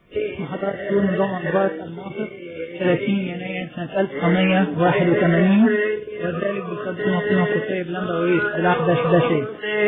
محاضرة نظام مباراة الناصر 30 يناير سنة 1981 وذلك بقدم مقيمة قصير بلندا وريس العقدة 11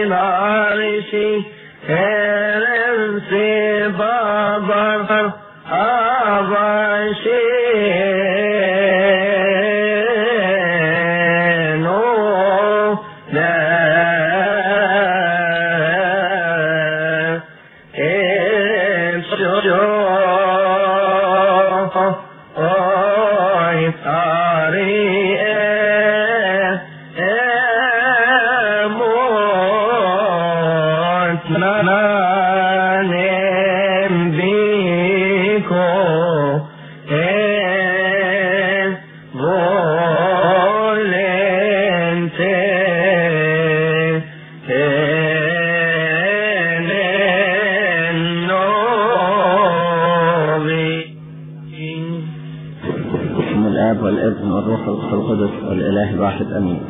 بسم الآب والابن والروح القدس والإله الواحد أمين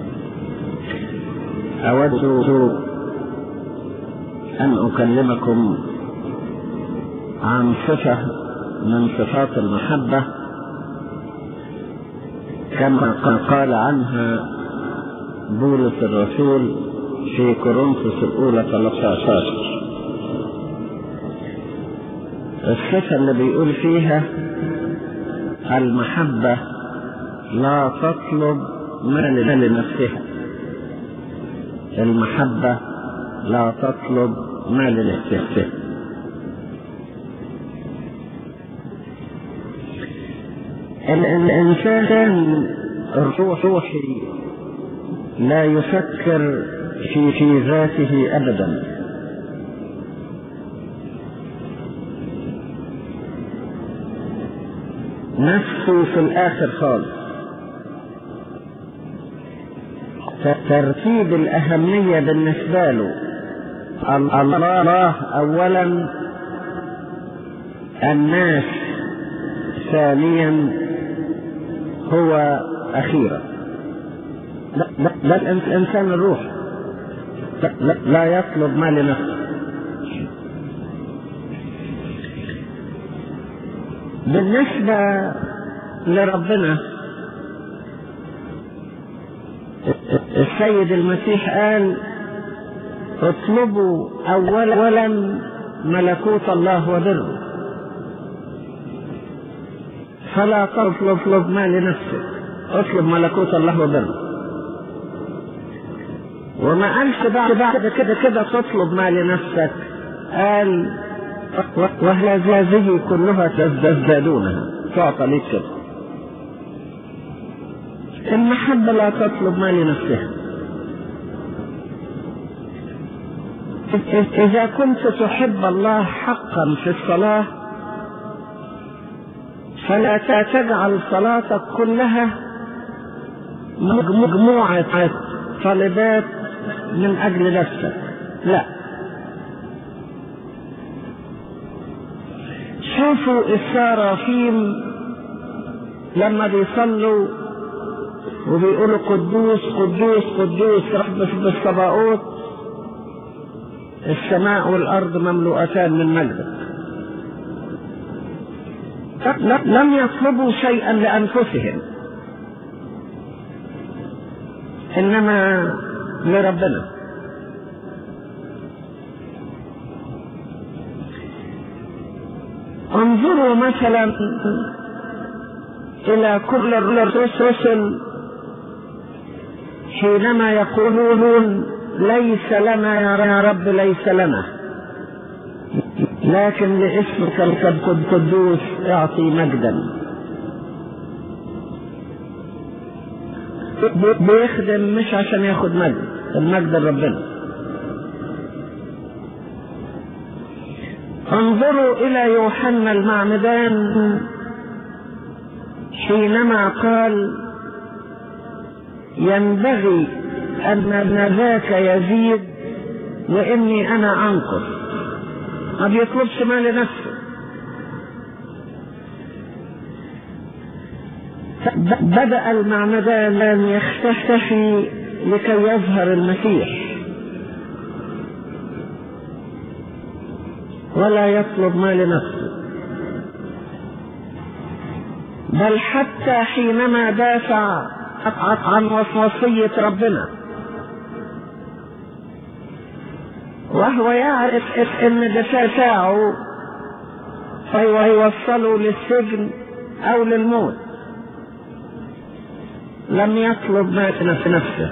أود أن أكلمكم عن صفة من صفات المحبة كما قال عنها بولس الرسول في كورنثوس الأولى 13 الصفة اللي بيقول فيها المحبة لا تطلب ما لنفسها المحبة لا تطلب ما لنفسها الإنسان الروحي لا يفكر في في ذاته أبدا نفسه في الآخر خالص ترتيب الأهمية بالنسبة له الله أولا الناس ثانيا هو أخيرا لا الإنسان الروح لا يطلب ما لنفسه بالنسبة لربنا السيد المسيح قال اطلبوا اولا ملكوت الله وبره فلا تطلب اطلب ما لنفسك اطلب ملكوت الله وبره وما قالش بعد كده كده تطلب ما لنفسك قال وهذه كلها تزدادونها تعطى ليك كده المحبة لا تطلب ما لنفسها إذا كنت تحب الله حقا في الصلاة فلا تجعل صلاتك كلها مجموعة طلبات من أجل نفسك لا شوفوا السرافيم لما بيصلوا وبيقولوا قدوس قدوس قدوس رب بالصباؤوت السماء والأرض مملوءتان من مجدك لم يطلبوا شيئا لأنفسهم إنما لربنا انظروا مثلا إلى كل الرسل حينما يقولون ليس لنا يا رب ليس لنا لكن لاسمك القدوس اعطي مجدا بيخدم مش عشان ياخد مجد المجد لربنا انظروا الى يوحنا المعمدان حينما قال ينبغي ان ذاك يزيد واني انا انقص ما بيطلبش ما لنفسه بدأ المعمدان يختفي لكي يظهر المسيح ولا يطلب ما لنفسه بل حتى حينما دافع عن وصية ربنا وهو يعرف ان دفاعه فهو يوصله للسجن او للموت لم يطلب ما في نفسه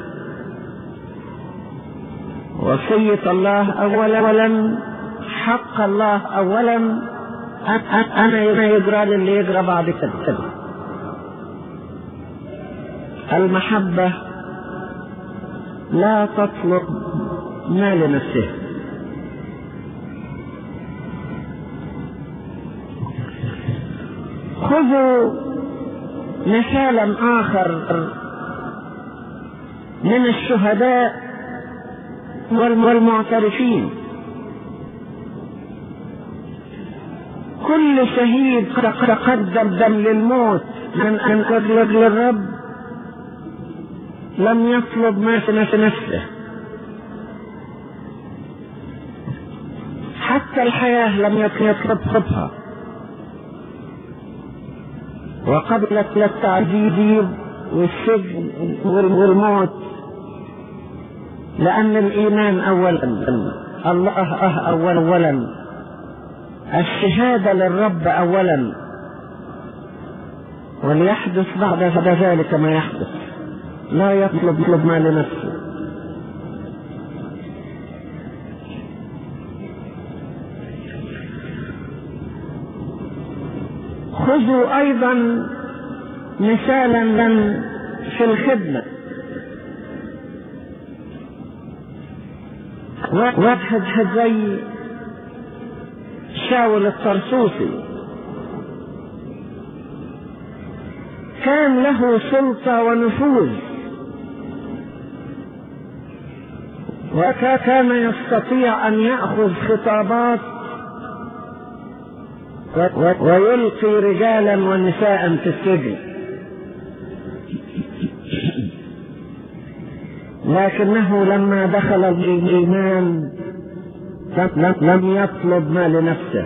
وصية الله اولا حق الله اولا انا يجرى اللي يجرى بعد كده المحبة لا تطلب ما لنفسها خذوا مثالا آخر من الشهداء والمعترفين كل شهيد تقدم دم للموت من أن أطلب للرب لم يطلب ما في نفسه حتى الحياة لم يطلب خطها وقبلت التعذيب والسجن والموت لأن الإيمان أولا الله أه أولا أولا الشهادة للرب أولا وليحدث بعد ذلك ما يحدث لا يطلب يطلب ما لنفسه خذوا ايضا مثالا في الخدمة واحد زي شاول الطرسوسي كان له سلطة ونفوذ وكان يستطيع أن يأخذ خطابات ويلقي رجالا ونساء في السجن لكنه لما دخل الإيمان لم يطلب ما لنفسه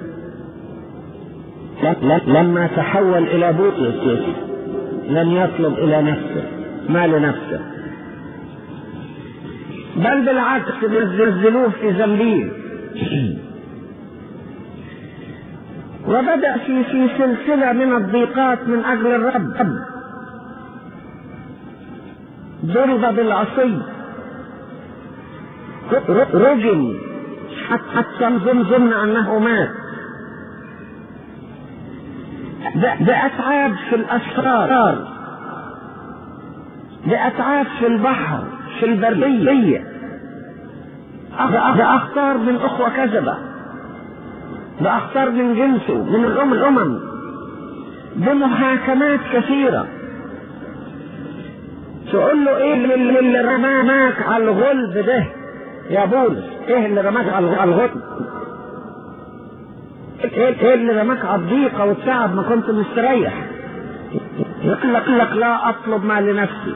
لما تحول إلى بطرس لم يطلب إلى نفسه ما لنفسه بل بالعكس نزلوه في زنبيل وبدأ في في سلسلة من الضيقات من أجل الرب ضرب بالعصي رجم حتى ظن أنه مات بأتعاب في الأسرار بأتعاب في البحر في البرية بأخطار من أخوة كذبة بأخطار من جنسه من الأم الأمم بمحاكمات كثيرة تقول له ايه اللي, اللي رماك على الغلب ده يا بولس ايه اللي رماك على الغلب ايه اللي رماك على الضيقة والتعب ما كنت مستريح يقول لك لك لا اطلب ما لنفسي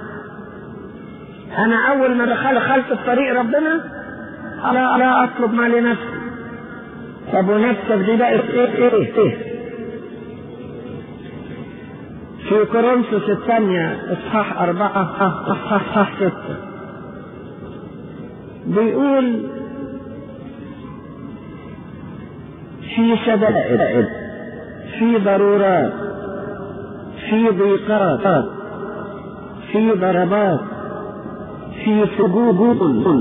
انا اول ما دخل خلف في طريق ربنا لا لا اطلب ما لنفسي طب ونفسك دي بقت ايه ايه ايه في كورنثوس الثانية اصحاح أربعة اصحاح ستة بيقول في شدائد في ضرورات في ضيقات في ضربات في سجود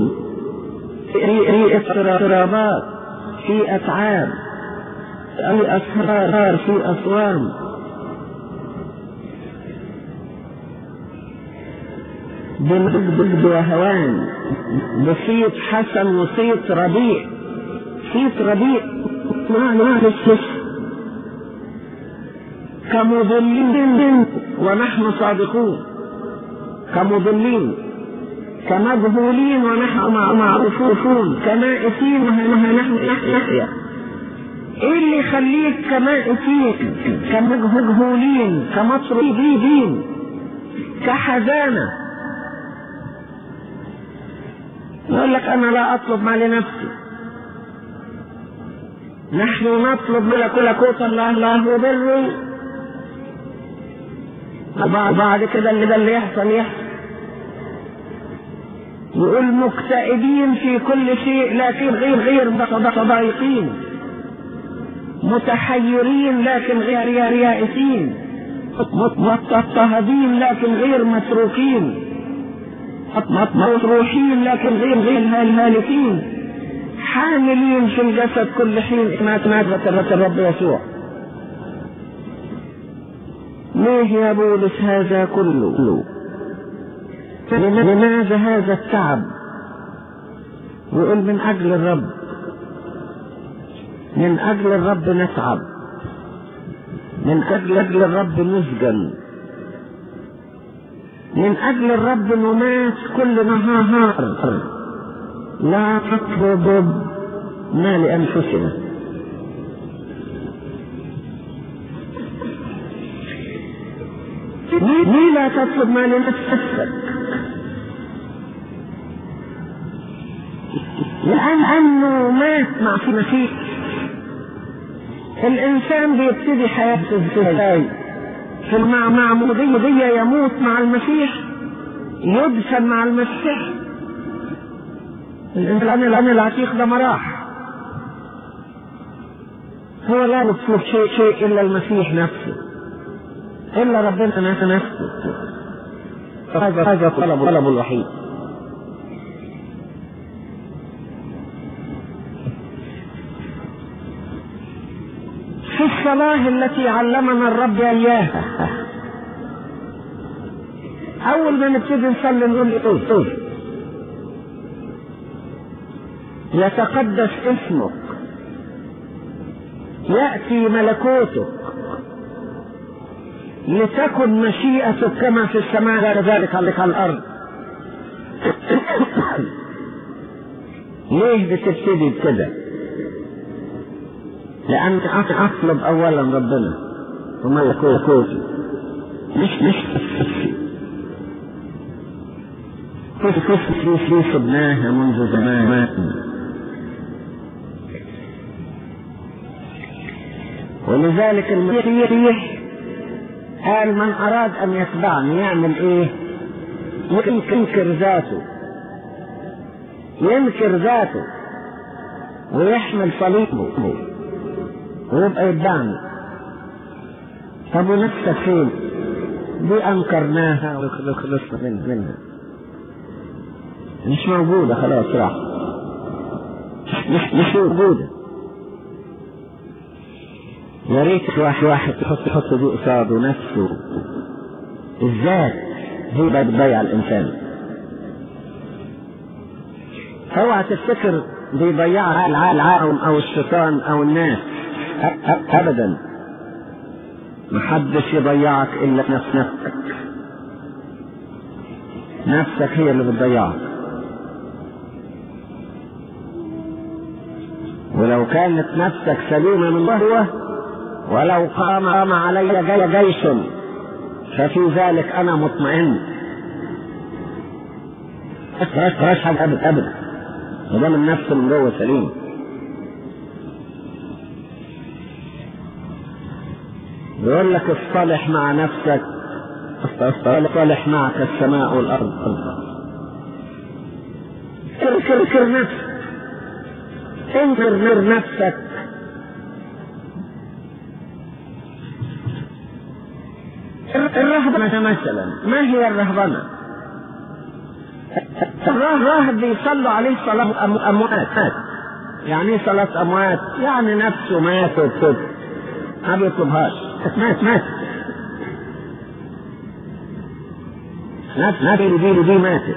في اضطرابات في أتعاب في أسرار في أصوام بنضد وهوان بصيت حسن وصيت ربيع صيت ربيع ما نعرف كمضلين ونحن صادقون كمضلين كمجهولين ونحن معروفون كمائتين ونحن نحيا ايه اللي يخليك كمائتين كمجهولين كمطرودين كحزانة يقول لك انا لا اطلب ما لنفسي نحن نطلب ملكوت الله الله وبره وبعد كده اللي ده اللي يحصل يحصل يقول مكتئبين في كل شيء لكن غير غير ضايقين متحيرين لكن غير يائسين مضطهدين لكن غير متروكين مطروحين لكن غير غير هالكين حاملين في الجسد كل حين ما مات الرب يسوع ليه يا بولس هذا كله لماذا هذا التعب يقول من اجل الرب من اجل الرب نتعب من اجل اجل الرب نسجن من اجل الرب نمات كل نهار لا تطلب ما لانفسنا ليه لا تطلب ما لنفسك لأنه مات مع في مسيح الإنسان بيبتدي حياته ازاي في مع معمودية يموت مع المسيح يدفن مع المسيح الإنسان الآن العتيق ده مراح هو لا يطلب شيء شيء إلا المسيح نفسه إلا ربنا نفسه هذا هذا طلب طلب الوحيد في الصلاة التي علمنا الرب إياها أول ما نبتدي نصلي نقول إيه إيه يتقدس اسمك يأتي ملكوتك لتكن مشيئتك كما في السماء كذلك على الأرض ليه بتبتدي بكده؟ لأن أطلب أولا ربنا وملكوته مش مش كيف كيف كيف صبناها منذ زمان ولذلك المسيح قال من أراد أن يتبعني يعمل إيه؟ ينكر ذاته ينكر ذاته ويحمل صليبه ويبقى يتبعني طب ونفسك فين؟ دي أنكرناها وخلصنا من منها مش موجودة خلاص راح مش مش موجودة يا ريت واحد واحد يحط يحط دي قصاده نفسه الذات هي اللي بتضيع الإنسان اوعى تفتكر بيضيعها العالم أو الشيطان أو الناس أبدا محدش يضيعك إلا نفسك نفسك هي اللي بتضيعك ولو كانت نفسك سليمة من ضهوة ولو قام قام علي جي جيش ففي ذلك أنا مطمئن فراش حاجة أبدا أبدا ودام النفس من جوه سليم يقول لك اصطلح مع نفسك اصطلح معك السماء والأرض انكر انكر نفسك انكر نفسك الرهبنة مثلا ما هي الرهبنة؟ الراهب بيصلوا عليه صلاة أموات يعني ايه صلاة أموات؟ يعني نفسه ماتت كده ما بيطلبهاش مات مات نفس نفس دي دي ماتت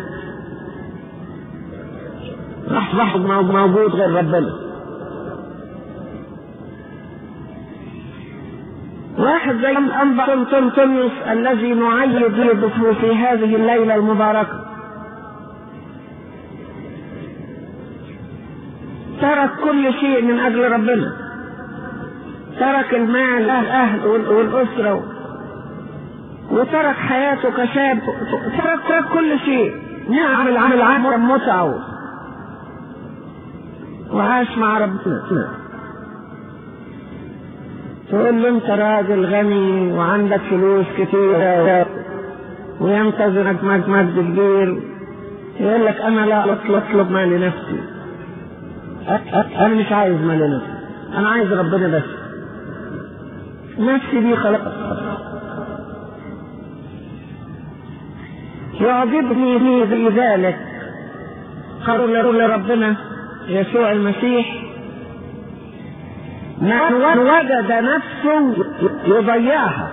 راح واحد موجود غير ربنا واحد زي الأنبا تنتميوس الذي نعيد يده في هذه الليلة المباركة ترك كل شيء من أجل ربنا ترك المال الأهل والأسرة وترك حياته كشاب ترك ترك كل شيء نعم العمل عمل متعه وعاش مع ربنا تقول له انت راجل غني وعندك فلوس كتير وينتظرك مجد كبير يقول لك انا لا اطلب ما لنفسي انا مش عايز ما لنفسي انا عايز ربنا بس نفسي دي خلق يعجبني في ذلك قالوا لربنا يسوع المسيح من وجد نفسه يضيعها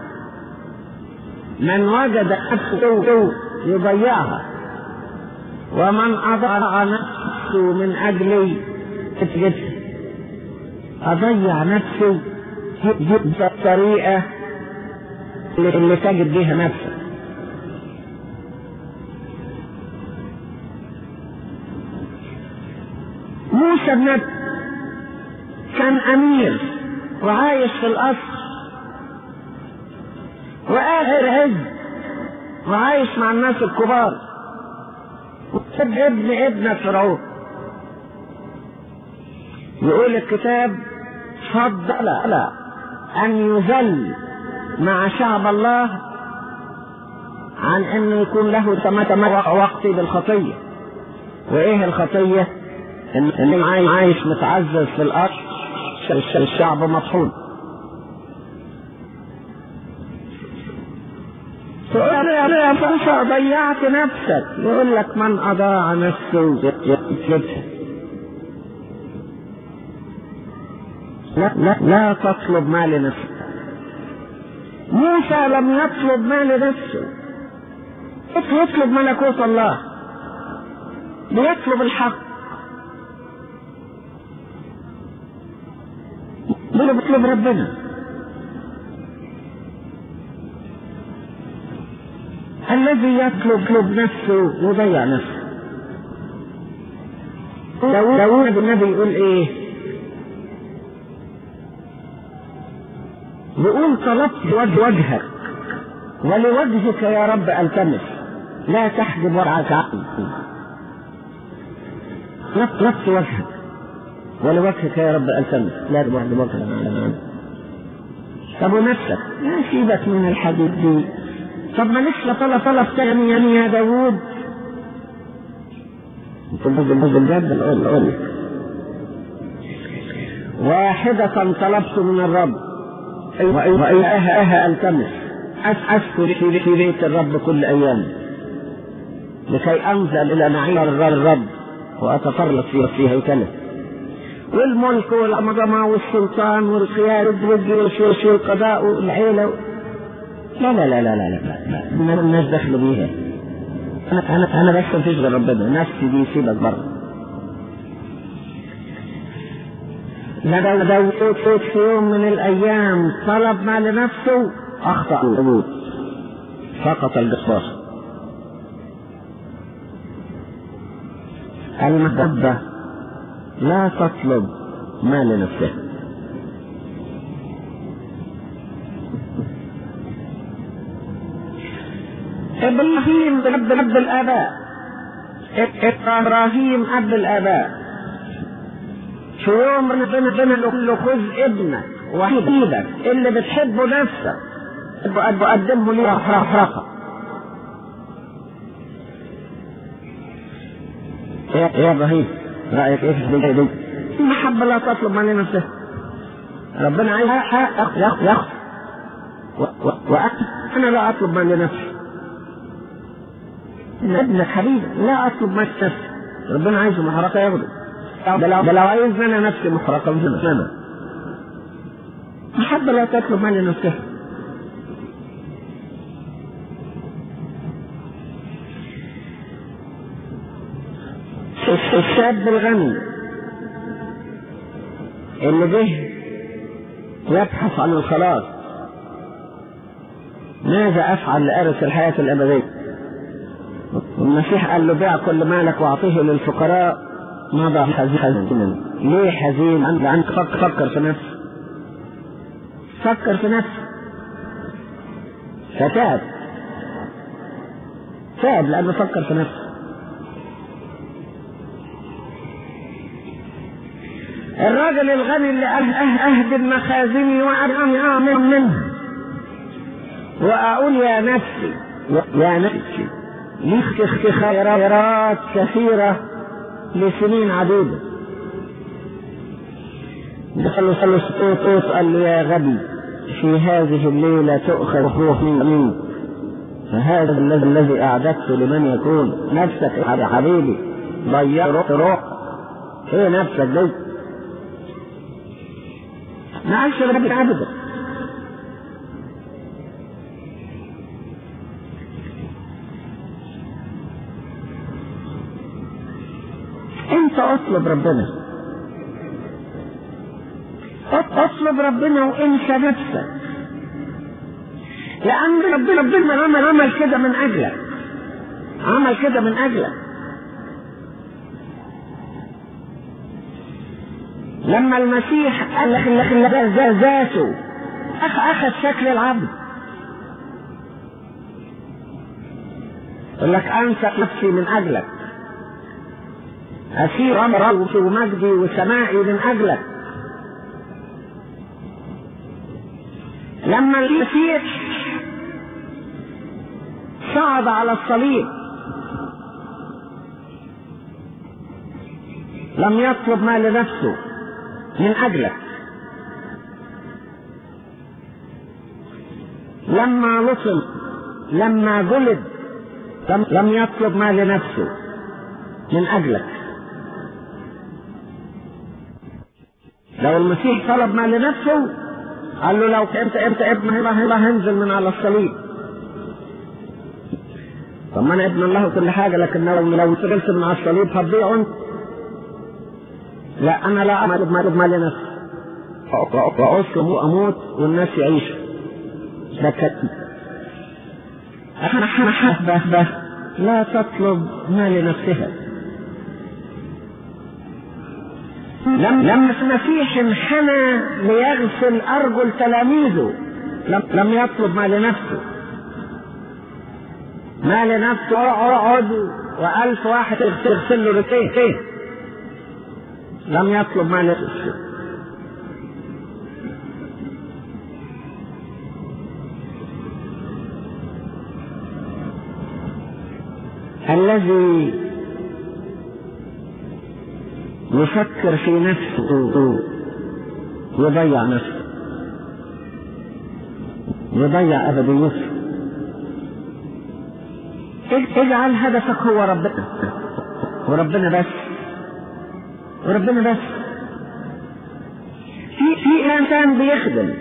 من وجد نفسه يضيعها ومن أضاع نفسه من أجلي أضيع نفسه بالطريقة اللي تجد بيها نفسك موسى بن كان أمير وعايش في القصر وآخر عز وعايش مع الناس الكبار ابن ابن فرعون يقول الكتاب فضل أن يذل مع شعب الله عن انه يكون له تمتع وقتي بالخطية وايه الخطية ان ان عايش متعزز في الارض الشعب مطحون تقول يا موسى ضيعت نفسك يقول لك من اضاع نفسه يكذبها لا لا لا تطلب ما لنفسك موسى لم يطلب ما لنفسه يطلب ملكوت الله بيطلب الحق بيطلب ربنا الذي يطلب يطلب نفسه يضيع نفسه داود النبي يقول ايه يقول طلبت وجهك ولوجهك يا رب التمس لا تحجب ورعك عني طلبت وجهك ولوجهك يا رب التمس لا تحجب وجهك عني طب ونفسك لا سيبك من الحديث دي طب ما لسه طلب طلب تاني يعني يا داوود بالجد اقول لك واحدة طلبت من الرب وإياها ألتمس أذكر في بيت الرب كل أيام لكي أنزل إلى نعيم الرب وأتفرط في في هيكله والملك والعظمة والسلطان والقيادة والجيوش والقضاء والعيلة لا لا لا لا لا لا لا الناس دخلوا بيها أنا أنا أنا بس مفيش غير ربنا نفسي دي سيبك بره لدى داوود في يوم من الأيام طلب ما لنفسه أخطأ داوود سقط الجبار المحبة لا تطلب ما لنفسها ابراهيم اب اب الاباء ابراهيم اب الاباء في يوم ربنا ربنا يقول له خذ ابنك وحبيبك اللي بتحبه نفسك بقدمه لي رفرفه يا يا ابراهيم رايك ايه في البدايه دي؟ المحبه لا تطلب من نفسها ربنا عايز ياخذ ياخذ ياخذ وانا لا اطلب من لنفسي ان ابنك حبيبي لا اطلب ما نفسي ربنا عايزه محرقه ياخده ده لو, ده لو عايز انا نفسي محرقه مش انا محبه لا تطلب ما لنفسها الشاب الغني اللي جه يبحث عن الخلاص ماذا افعل لارث الحياه الابديه المسيح قال له بيع كل مالك واعطيه للفقراء مضى حزينا ليه حزين لانك فكر في نفسك فكر في نفسك فتاب تاب لانه فكر في نفسه الراجل الغني اللي قال أه- اهدم مخازني وأرمي أعمل منها وأقول يا نفسي يا نفسي ليك خيرات كثيرة لسنين عديدة دخلوا صلوا سقوط قال له يا غبي في هذه الليلة تؤخذ روح منك فهذا الذي الذي أعددته لمن يكون نفسك يا حبيبي ضيعت روح ايه نفسك دي ما عادش ربك ابدا انت اطلب ربنا اطلب ربنا وانسى نفسك لان ربنا ربنا عمل عمل كده من اجلك عمل كده من اجلك لما المسيح قال لك لك ذاته أخ اخذ شكل العبد يقول لك انسى نفسي من اجلك اسير امري ومجدي وسمائي من اجلك لما المسيح صعد على الصليب لم يطلب ما لنفسه من أجلك لما لطم لما جلد لم, لم يطلب ما لنفسه من أجلك لو المسيح طلب ما لنفسه قال له لو انت انت ابن الله هنزل من على الصليب طب ما انا ابن الله وكل حاجه لكن لو لو نزلت من على الصليب هتضيع انت لا انا لا اعمل ما ما لنفسي فاسلم واموت والناس يعيشوا ده كتب انا حبه لا تطلب ما لنفسها لم لما المسيح انحنى ليغسل ارجل تلاميذه لم, لم يطلب ما لنفسه ما لنفسه اقعد والف واحد تغسل له رجليه لم يطلب ما لنفسه الذي يفكر في نفسه يضيع نفسه يضيع أبديته اجعل هدفك هو ربنا وربنا بس وربنا بس في في انسان بيخدم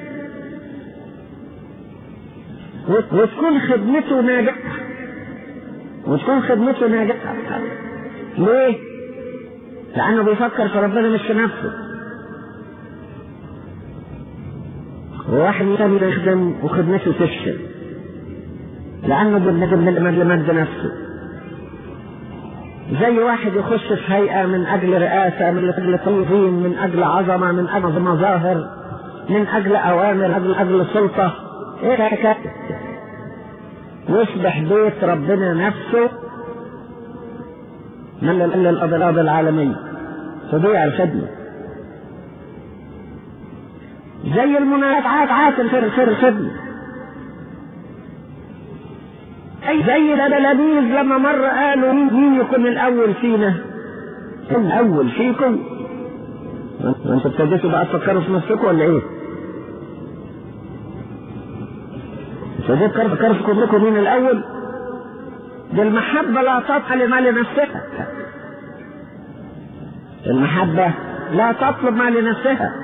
وتكون خدمته ناجحه وتكون خدمته ناجحه ليه؟ لأنه بيفكر في ربنا مش في نفسه وواحد تاني يخدم وخدمته تفشل لأنه بيخدم لمجد نفسه زي واحد يخش في هيئة من أجل رئاسة من أجل تنظيم من أجل عظمة من أجل مظاهر من أجل أوامر من أجل, أجل سلطة إيه يصبح بيت ربنا نفسه من الأضراب العالمية تضيع الخدمة زي المنازعات عاتل في في الخدمة أي زي التلاميذ لما مرة قالوا مين يكون الأول فينا؟ الأول فيكم؟ وانتوا ابتديتوا بقى تفكروا في نفسكم ولا إيه؟ ابتديتوا تفكروا في كلكم مين الأول؟ دي المحبة لا تطلب لما لنفسها المحبة لا تطلب ما لنفسها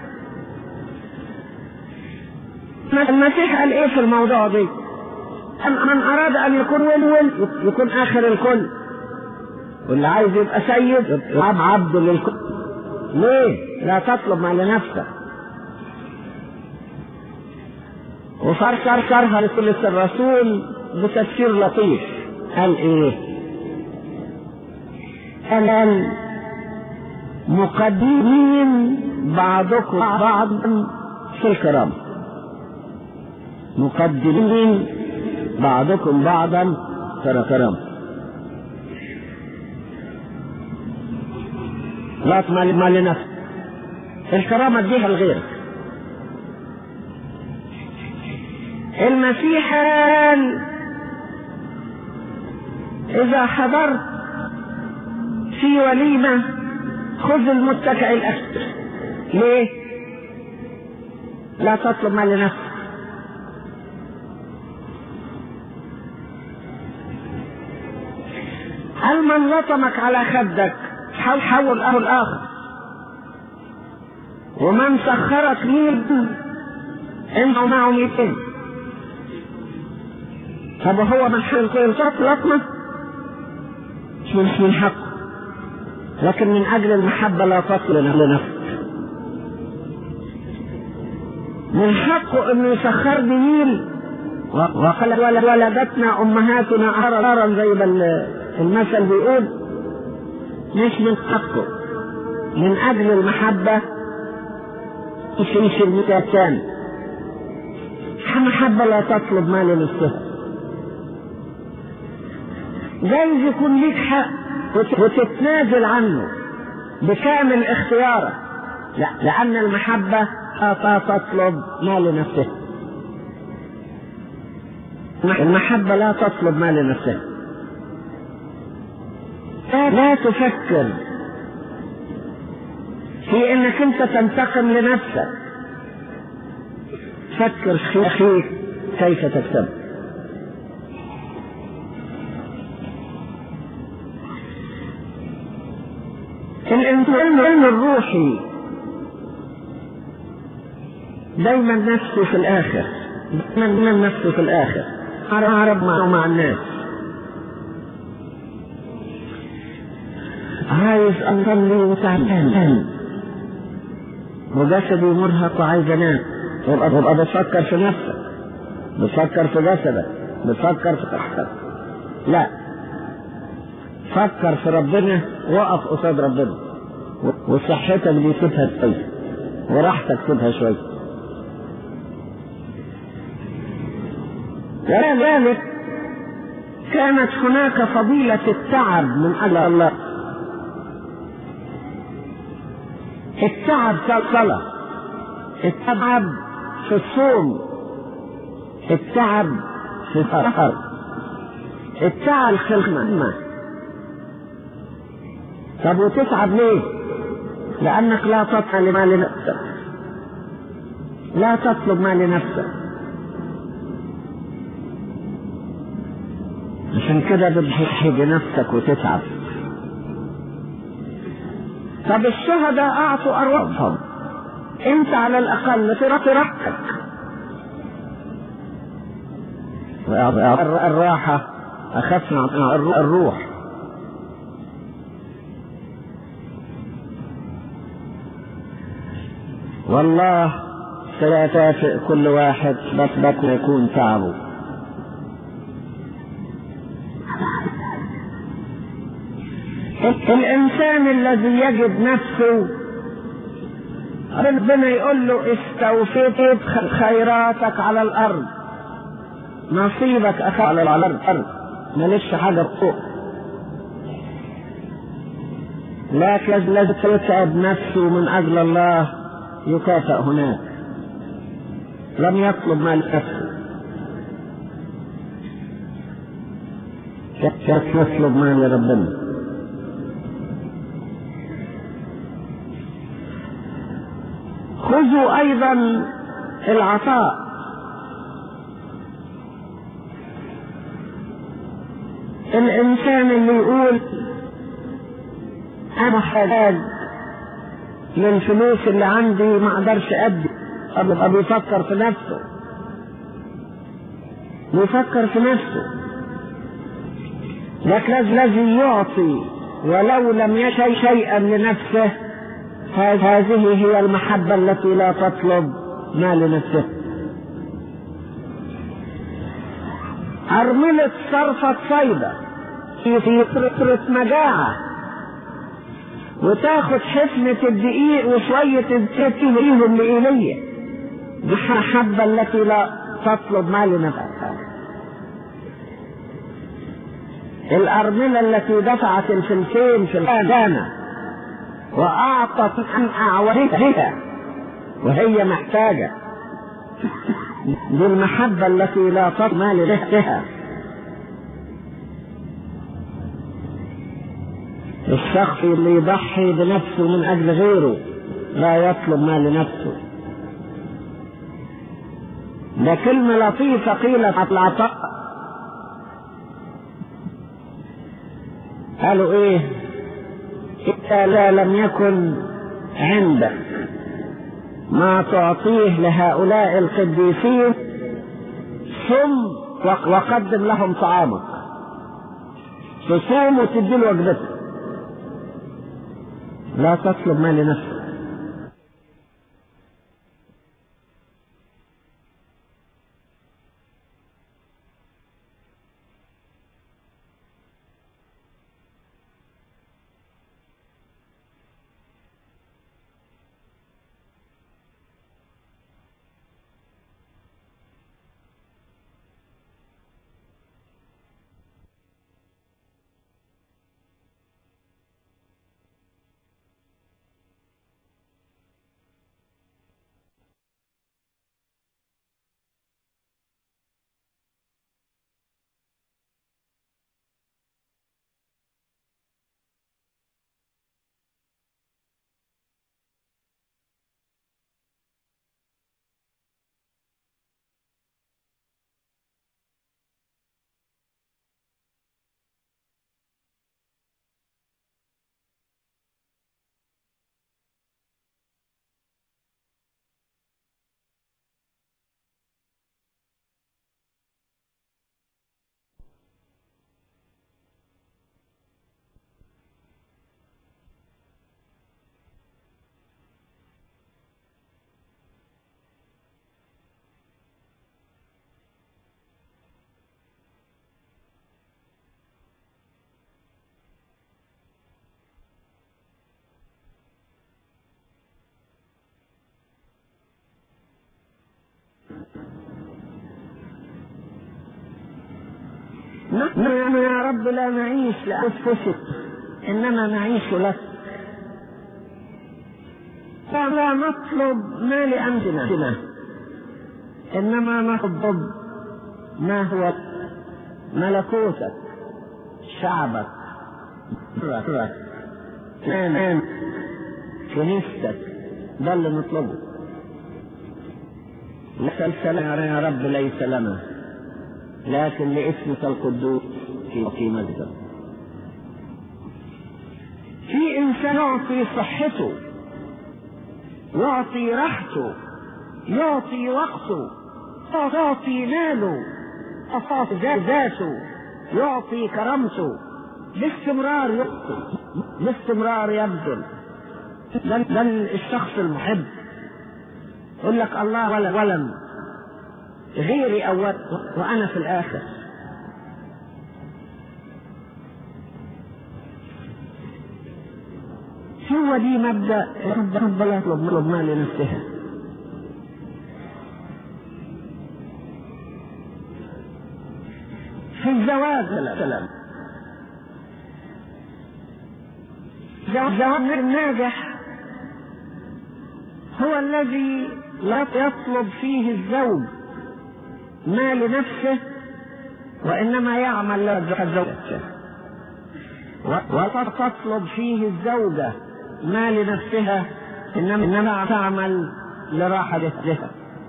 المسيح قال ايه في الموضوع دي من اراد ان يكون ول ول يكون اخر الكل واللي عايز يبقى سيد يبقى عبد للكل ليه لا تطلب ما لنفسك وفرشر شرها لكل الرسول بتفسير لطيف قال ايه قال مقدمين بعضكم بعضا في الكرام مقدمين بعضكم بعضا في الكرام لا ما لنفسك الكرامة اديها لغيرك المسيح قال إذا حضرت في وليمة خذ المتكئ الأخر ليه؟ لا تطلب ما لنفسك هل من لطمك على خدك حول حول أهل الآخر ومن سخرك مين انه معه ميتين طب هو من حق يلطف لطمة مش من حقه لكن من أجل المحبة لا تصل لنفسك من حقه انه يسخرني ميل وقال ولدتنا امهاتنا عرارا زي ما المثل بيقول مش من حقه من اجل المحبة مش مش المكان محبة لا تطلب ما لنفسها جايز يكون ليك حق وتتنازل عنه بكامل اختيارك لا لأن المحبة لا تطلب ما لنفسها المحبة لا تطلب ما لنفسها لا تفكر في انك انت تنتقم لنفسك فكر في اخيك كيف تكتب الانسان الروحي دايما نفسه في الاخر دايما نفسه في الاخر عرب مع, مع الناس عايز اصلي وتعبان وجسدي مرهق وعايز انام وابقى بفكر في نفسك بفكر في جسدك بفكر في صحتك لا فكر في ربنا وقف قصاد ربنا وصحتك دي سيبها شوية وراحتك سيبها شوية ولذلك كانت هناك فضيلة التعب من أجل الله التعب في الصلاة التعب في الصوم التعب في السفر التعب في الخدمة طب وتتعب ليه؟ لأنك لا تطلب ما لنفسك لا تطلب ما لنفسك عشان كده بتضحي بنفسك وتتعب طب الشهداء أعطوا أرواحهم أنت على الأقل في راحتك الراحة أخف الروح والله سيكافئ كل واحد بس يكون تعبه الإنسان الذي يجد نفسه ربنا يقول له استوفيت خيراتك على الأرض نصيبك أخذ على الأرض مالكش حاجة فوق لكن لازم تتعب نفسه من أجل الله يكافئ هناك لم يطلب ما لنفسه يطلب ما لربنا خذوا ايضا العطاء الانسان اللي يقول انا محتاج للفلوس اللي عندي ما اقدرش ادي ابقى بيفكر في نفسه بيفكر في نفسه لكن لازم يعطي ولو لم يشي شيئا لنفسه هذه هي المحبة التي لا تطلب ما لنفسه أرملة صرفة صيدة في فترة مجاعة وتاخد حفنة الدقيق وشوية الزيت تهريهم لإيلية دي المحبة التي لا تطلب ما لنفسها الأرملة التي دفعت الفلسين في الخزانة وأعطت عن أعوجها وهي محتاجة دي المحبة التي لا تطمع لريحتها الشخص اللي يضحي بنفسه من أجل غيره لا يطلب ما لنفسه ده كلمة لطيفة قيلت على العطاء قالوا ايه إذا لا لم يكن عندك ما تعطيه لهؤلاء القديسين ثم وقدم لهم طعامك تصوم وتدي له وجبتك لا تطلب ما لنفسك نحن يا رب لا نعيش لأنفسك إنما نعيش لك فلا نطلب ما لأنفسنا إنما نطلب ما هو ملكوتك شعبك آمين كنيستك ده اللي نطلبه ليس السلام يا رب ليس لنا لكن لاسمك القدوس في في مجدك في انسان يعطي صحته يعطي راحته يعطي وقته يعطي ماله يعطي ذاته يعطي كرامته باستمرار يعطي باستمرار يبذل ده الشخص المحب يقول لك الله ولم ولم غيري أول وأنا في الآخر هو دي مبدأ رب لا يطلب ما لنفسها في الزواج سلام الزواج الناجح هو الذي لا يطلب فيه الزوج ما لنفسه وإنما يعمل لزوجته وتطلب فيه الزوجة ما لنفسها إنما, إنما تعمل لراحة جسدها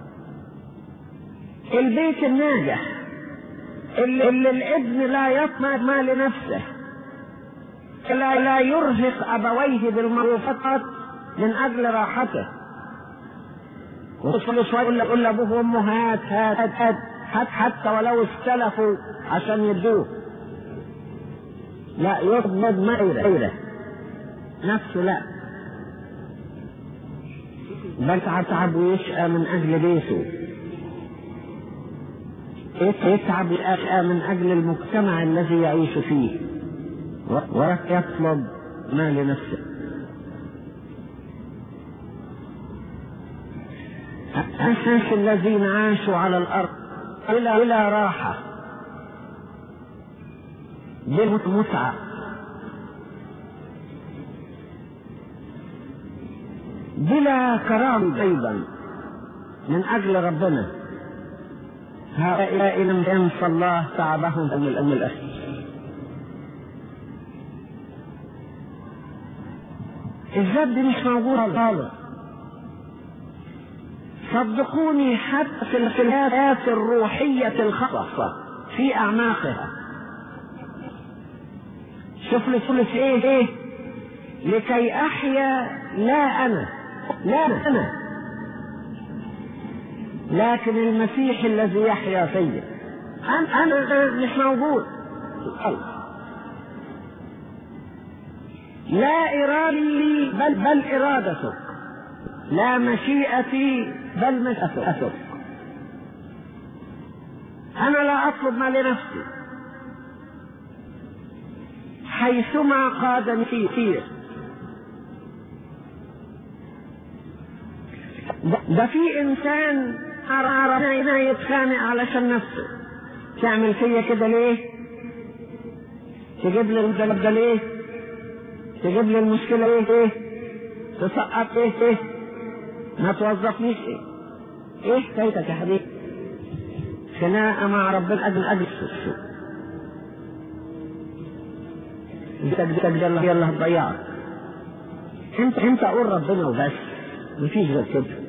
البيت الناجح اللي, اللي الابن لا يطمع ما لنفسه لا, لا يرهق أبويه بالمعروفات من أجل راحته وكل شويه يقول يقول لابوه وامه هات هات هات هات هات حتى ولو استلفوا عشان يدوه لا يطلب ما غيره نفسه لا بل تعب ويشقى من اجل بيته يتعب ويشقى من اجل المجتمع الذي يعيش فيه ويطلب ما لنفسه الناس الذين عاشوا على الارض الى الى راحه بالمتعه بلا كرام أيضا من أجل ربنا هؤلاء لم ينسى الله تعبهم من الأم الأخير الذات دي مش موجودة خالص صدقوني حتى في الحياة الروحية الخاصة في أعماقها شوف لي ثلث ايه ايه لكي احيا لا انا لا انا لكن المسيح الذي يحيا فيا انا انا مش موجود لا ارادتي بل بل ارادتك لا مشيئتي بل مشيئتك انا لا اطلب ما لنفسي حيثما قادني فيه ده في انسان عرف هنا يتخانق علشان نفسه تعمل فيا كده ليه تجيب لي الجلب ده ليه تجيب لي المشكلة ايه ايه تسقط ايه ايه ما توظفنيش ايه ايه حكايتك يا حبيبي خناقة مع ربنا اجل اجل السوء بيتك يلا يلا هتضيعك انت انت قول ربنا وبس مفيش غير كده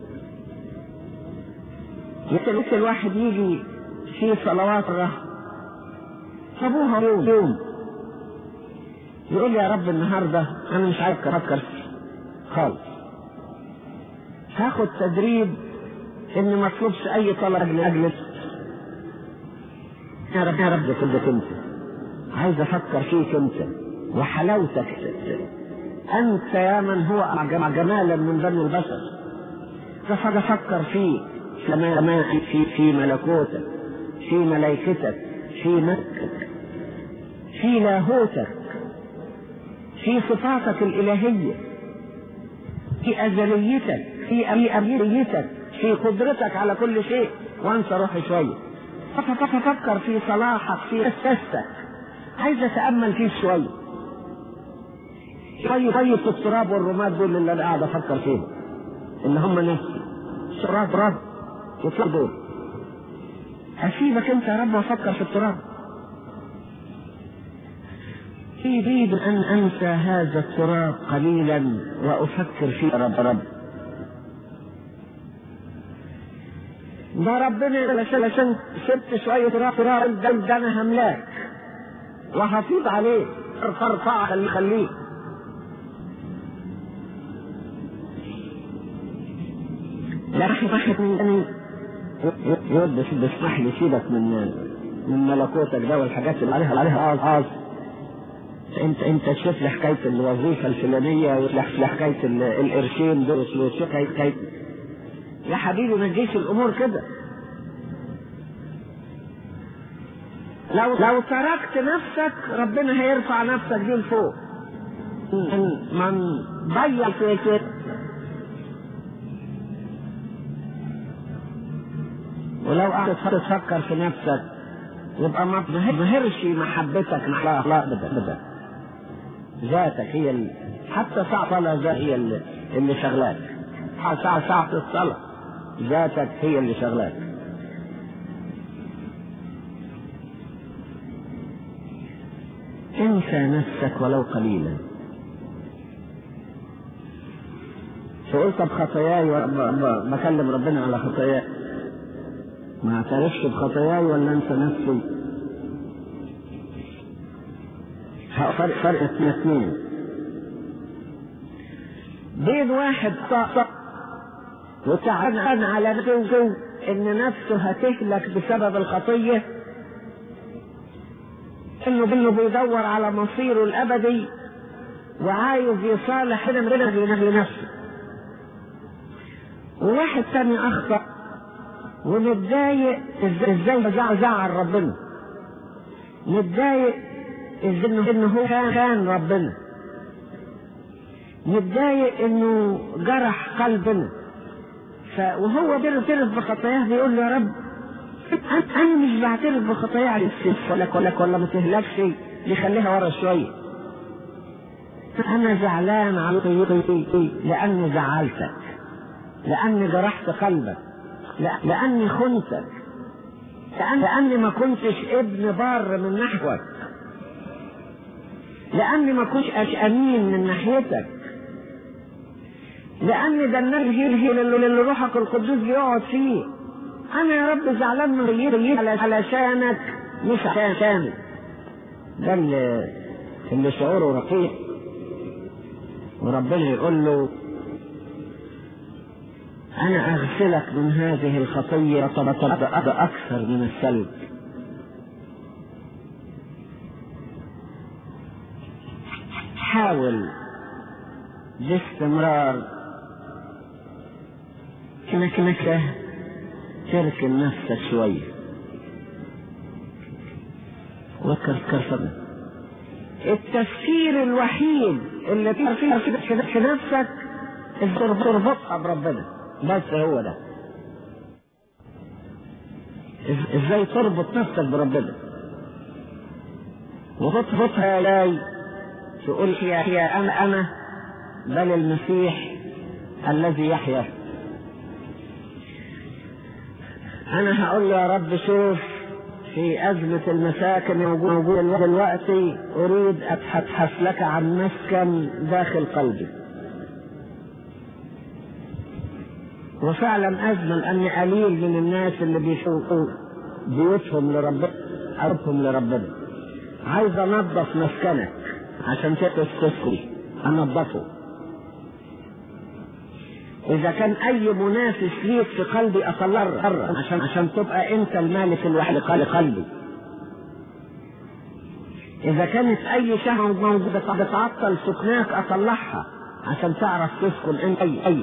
مثل الواحد يجي في صلوات الرهب ابوها يوم يوم يقول يا رب النهارده انا مش عايز افكر فيه خالص هاخد تدريب اني ما اطلبش اي طلب لاجل يا رب يا رب كده انت عايز افكر فيك انت وحلاوتك انت يا من هو اعجب جمالا من بني البشر فقد افكر فيك سماء في في ملكوتك في ملائكتك في ملكك في لاهوتك في صفاتك الالهيه في ازليتك في امريتك في قدرتك على كل شيء وانسى روحي شويه فكر في صلاحك في اسستك عايز اتامل فيه شويه طيب طيب التراب والرماد دول اللي انا قاعد افكر فيهم اللي هم نفسي تراب رب يطلع دول هسيبك انت يا رب وافكر في التراب اريد ان انسى هذا التراب قليلا وافكر فيه رب رب ده ربنا عشان سبت شويه تراب تراب ده, ده انا هملاك وحافظ عليه ارفع خليه خليه لا واحد من يود بسمح لي سيبك من من ملكوتك ده والحاجات اللي عليها عليها عاز عاز انت انت تشوف لي حكايه الوظيفه الفلانيه وتشوف لي حكايه القرشين دول وتشوف حكايه يا حبيبي ما تجيش الامور كده لو لو تركت نفسك ربنا هيرفع نفسك دي لفوق من ضيع في كده ولو قعدت تفكر في نفسك يبقى ما تظهرش محبتك مع الله ابدا ذاتك هي اللي حتى ساعة الصلاة ذات هي اللي, اللي شغلاك ساعة ساعة الصلاة ذاتك هي اللي شغلاك انسى نفسك ولو قليلا فقلت بخطاياي بكلم ربنا على خطاياي ما اعترفش بخطاياي ولا انسى نفسي فرق فرق اثنين بين واحد طاق وتعبان على نفسه ان نفسه هتهلك بسبب الخطيه انه انه بيدور على مصيره الابدي وعايز يصالح هنا من لنفسه وواحد تاني اخطأ ومتضايق ازاي زعل ربنا متضايق ازاي انه هو خان ربنا متضايق انه جرح قلبنا ف وهو بيعترف بخطاياه بيقول له يا رب انا مش بعترف بخطاياي على السيف ولا ولا ولا ما تهلكش يخليها ورا شويه أنا زعلان على طريقي لأني زعلتك لأني جرحت قلبك لا- لأني خنتك لأن لأني ما كنتش ابن بار من نحوك لأني ما كنتش أمين من ناحيتك لأن ده النار هي هي اللي اللي روحك القدوس بيقعد فيه أنا يا رب زعلان من غيري على- علشانك مش عشانك ده اللي اللي شعوره رقيق وربنا يقول له أنا أغسلك من هذه الخطية طبقة أكثر من الثلج حاول باستمرار انك انك تركن نفسك شوية وكركر صدق التفكير الوحيد اللي تفكر في في نفسك تربطها بربنا بس هو ده إز- ازاي تربط نفسك بربنا وتربطها لاي تقول يا يا انا انا بل المسيح الذي يحيا انا هقول له يا رب شوف في أزمة المساكن موجود دلوقتي أريد أبحث لك عن مسكن داخل قلبي وفعلا أزمن أن قليل من الناس اللي بيشوفوا بيوتهم لربنا أرضهم لربنا عايز أنظف مسكنك عشان تسكن أنظفه إذا كان أي منافس ليك في قلبي أطلعه عشان عشان تبقى أنت المالك الوحيد لقلبي. إذا كانت أي شهوة موجودة بتعطل سكناك أطلعها عشان تعرف تسكن أنت أي أي.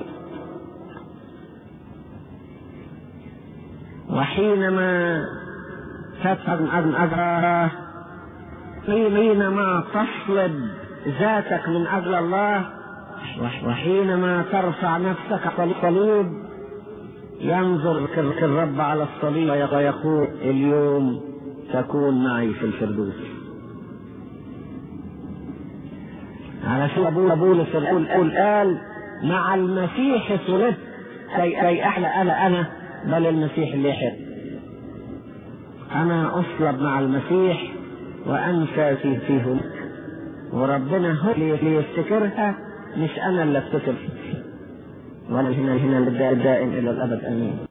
وحينما تفهم أن أجراه حينما تصلب ذاتك من أجل الله وحينما ترفع نفسك على الصليب ينظر الرب على الصليب ويقول اليوم تكون معي في الفردوس على شو أبو بولس الأول قال مع المسيح صلبت كي كي أحلى أنا أنا بل المسيح اللي يحب أنا أصلب مع المسيح وأنسى في فيه وربنا هو اللي يفتكرها مش انا اللي افتكر ولا هنا هنا الدائم الى الابد امين